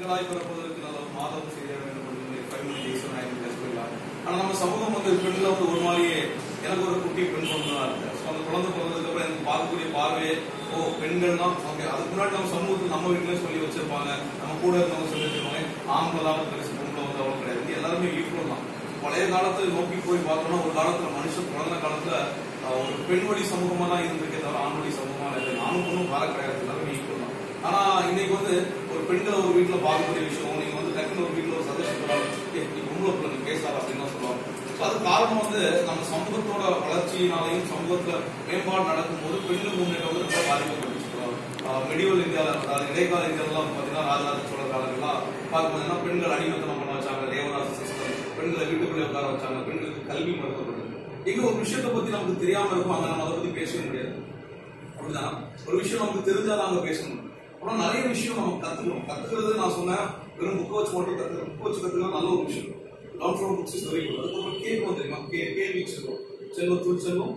பெண்களாய் பிறப்பதற்கு நல்ல ஒரு மாதம் செய்ய வேண்டும் என்று ஃபைவ் மணி டேஸ் நான் சொல்லலாம் ஆனா நம்ம சமூகம் வந்து பெண்களை வந்து ஒரு மாதிரியே எனக்கு ஒரு குட்டி பெண் குழந்தை தான் இருக்கு ஸோ அந்த குழந்தை பிறந்ததுக்கு அப்புறம் எனக்கு பார்க்கக்கூடிய பார்வையே ஓ பெண்கள் தான் ஓகே அதுக்கு முன்னாடி நம்ம சமூகத்தில் நம்ம வீட்டிலே சொல்லி வச்சிருப்பாங்க நம்ம கூட இருந்தவங்க சொல்லி வச்சிருப்பாங்க ஆண்கள் தான் பெருசு பொம்பளை வந்து அவ்வளோ கிடையாது எல்லாருமே ஈக்குவல் தான் பழைய காலத்தை நோக்கி போய் பார்த்தோம்னா ஒரு காலத்துல மனுஷன் பிறந்த காலத்துல அஹ், ஒரு பெண் வழி சமூகமா தான் இருந்திருக்கே தவிர ஆண் வழி சமூகமா இல்லை நானும் பொண்ணும் வேற கிடையாது எல்லாருமே ஈக்குவல் தான் ஆனா இன்னைக்கு வந்து ஒரு பெண்களை ஒரு வீட்டுல பார்க்கக்கூடிய விஷயம் நீங்க வந்து டக்குனு ஒரு வீட்டுல ஒரு சந்தோஷம் சொல்றாங்க ஏ நீ பொம்பளை பிள்ளை நீ பேசாத அப்படின்னு தான் சொல்லுவாங்க ஸோ அது காரணம் வந்து நம்ம சமூகத்தோட வளர்ச்சியினாலையும் சமூகத்துல மேம்பாடு நடக்கும்போது பெண்கள் முன்னேற்றம் வந்து ரொம்ப பாதிக்கப்பட்டு மெடிவல் இந்தியாவில் அதாவது இடைக்கால இந்தியாவிலாம் பார்த்தீங்கன்னா ராஜராஜ சோழ காலங்கள்லாம் பார்க்கும்போதுன்னா பெண்கள் அடிமத்தனம் பண்ண வச்சாங்க தேவராஜ சிஸ்டம் பெண்களை வீட்டுக்குள்ளே உட்கார வச்சாங்க பெண்களுக்கு கல்வி மறுக்கப்பட்டது எங்க ஒரு விஷயத்தை பத்தி நமக்கு தெரியாம இருக்கும் அங்க நம்ம அதை பத்தி பேசவே முடியாது அப்படிதான் ஒரு விஷயம் நமக்கு தெரிஞ்சா நாங்க பேசணும் ஆனா நிறைய விஷயம் நம்ம கத்துக்கணும் கத்துக்கிறது நான் சொன்னேன் வெறும் புக் வச்சு மட்டும் கத்துக்கணும் புக் வச்சு கத்துக்கிறது நல்ல ஒரு விஷயம் learn from books is very good அதுக்கப்புறம் கேட்கணும் தெரியுமா கே கேள்வி செல்வம் செல்வத்துள் செல்வம்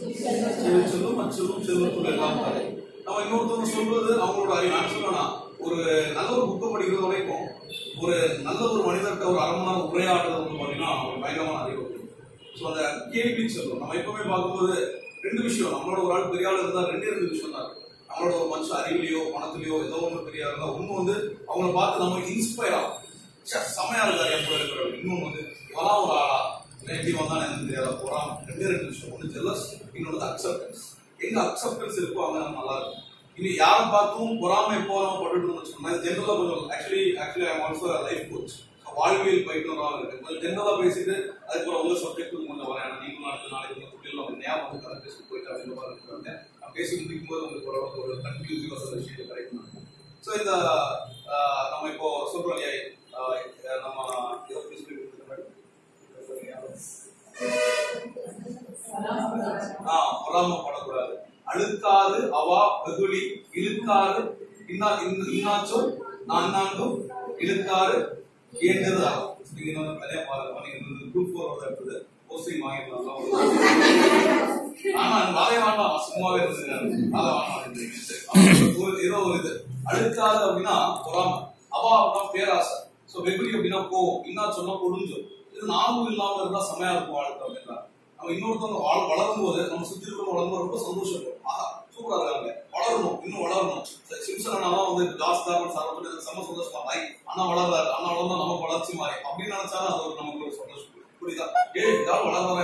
செல்வ செல்வம் அச்செல்வம் செல்வத்துள் எல்லாம் தலை நம்ம இன்னொருத்தவங்க சொல்றது அவங்களோட அறிவு நான் சொல்றேன்னா ஒரு நல்ல ஒரு புக்கை படிக்கிறது வரைக்கும் ஒரு நல்ல ஒரு மனிதர்கிட்ட ஒரு அரை மணி நேரம் உரையாடுறது வந்து பாத்தீங்கன்னா ஒரு பயங்கரமான அறிவு ஸோ அந்த கேள்வி செல்வம் நம்ம எப்பவுமே பார்க்கும்போது ரெண்டு விஷயம் நம்மளோட ஒரு ஆள் பெரிய ஆள் இருந்தா ரெண்டே ரெண்டு விஷயம் தான் இருக்கு. நம்மளோட ஒரு மனுஷன் அறிவிலையோ பணத்திலையோ ஏதோ ஒன்று பெரிய ஆள் இருந்தா ஒண்ணு வந்து அவங்கள பார்த்து நம்ம இன்ஸ்பயர் ஆகும் ச்சே, செமையா இருக்காரு என் கூட இருக்கிறவர் இன்னொன்று வந்து இவனா ஒரு ஆளா இவன் எப்படி வந்தானே எனக்கு தெரியாத போறான் ரெண்டே ரெண்டு விஷயம் ஒன்று ஜெல்லஸ் இன்னொன்று அக்செப்டன்ஸ் எங்க அக்செப்டன்ஸ் இருக்கோ அங்க நம்ம நல்லா இருக்கும் இனி யாரை பார்த்தும் பொறாமை எப்போ நம்ம பட்டுட்டு வச்சுக்கோங்க ஜென்ரலா கொஞ்சம் actually actually I also life coach வாழ்வியல் பயிற்றுனராக இருக்கு கொஞ்சம் ஜென்ரலா பேசிட்டு அதுக்கப்புறம் உங்க சப்ஜெக்ட் கொஞ்சம் வரேன் ஏன்னா நீங்களும் அடுத்த நாளைக்கு உங்க தொழில் நம்ம ஞாபகம் வந்து கதை பேசி போயிட்டு அப்படின்ற மாதிரி இருக்கிறாங்க நான் பேசி முடிக்கும் போது உங்களுக்கு ஓரளவுக்கு ஒரு கன்ஃபியூசிவா சில விஷயத்தை கிடைக்கும் ஸோ இந்த ஆஹ், நம்ம இப்போ சொல்றோம் இல்லையா ஆஹ், நம்ம எதை பத்தி சொல்லிட்டு இருக்கோம்? ஆ, பொறாமைப்படக்கூடாது அழுக்காறு அவா வெகுளி இழுக்காறு இன்னா இன்- இன்னாச்சும் நான் நான்கும் இழுக்காறு ஏண்டது ஆகும் நீங்க இன்னொரு நிறைய பாருங்க நீங்க இந்த குரூப் ஃபோர் வந்து இருக்குது போஸ்டிங் வாங்கிடலாம் ஆனா வாழை வேண்டாம் சும்மாவே இருந்துங்க வாழை வேண்டாம் சரி, அப்புறம் ஒரு ஏதோ ஒரு இது அழுக்காறு அப்படின்னா பொறாமை அவா அப்படின்னா பேராசை சோ வெகுளி அப்படின்னா கோவம் இன்னா சொன்னா கொடுஞ்சோம் இது நாமும் இல்லாம இருந்தா செமையா இருக்கும் வாழ்க்கை அப்படின்னா நம்ம இன்னொருத்தவங்க வாழ வளரும் போது நம்ம சுத்தி இருக்கிறவங்க வளரும் போது ரொம்ப சந்தோஷம் ஆஹா சூப்பரா இருக்காங்க வளரணும் இன்னும் வளரணும் சிம்சன் அண்ணாலாம் வந்து ஜாஸ் கார்பன் சார் வந்து எனக்கு செம்ம சந்தோஷமா தாய் அண்ணா வளர்றாரு அண்ணா வளர்ந்தா நமக்கு வளர்ச்சி மாறி அப்படின்னு நினைச்சாலும் அது ஒரு நமக்கு ஒரு சந்தோஷம் புரியுதா ஏய் யாரும் வளர்றாங்க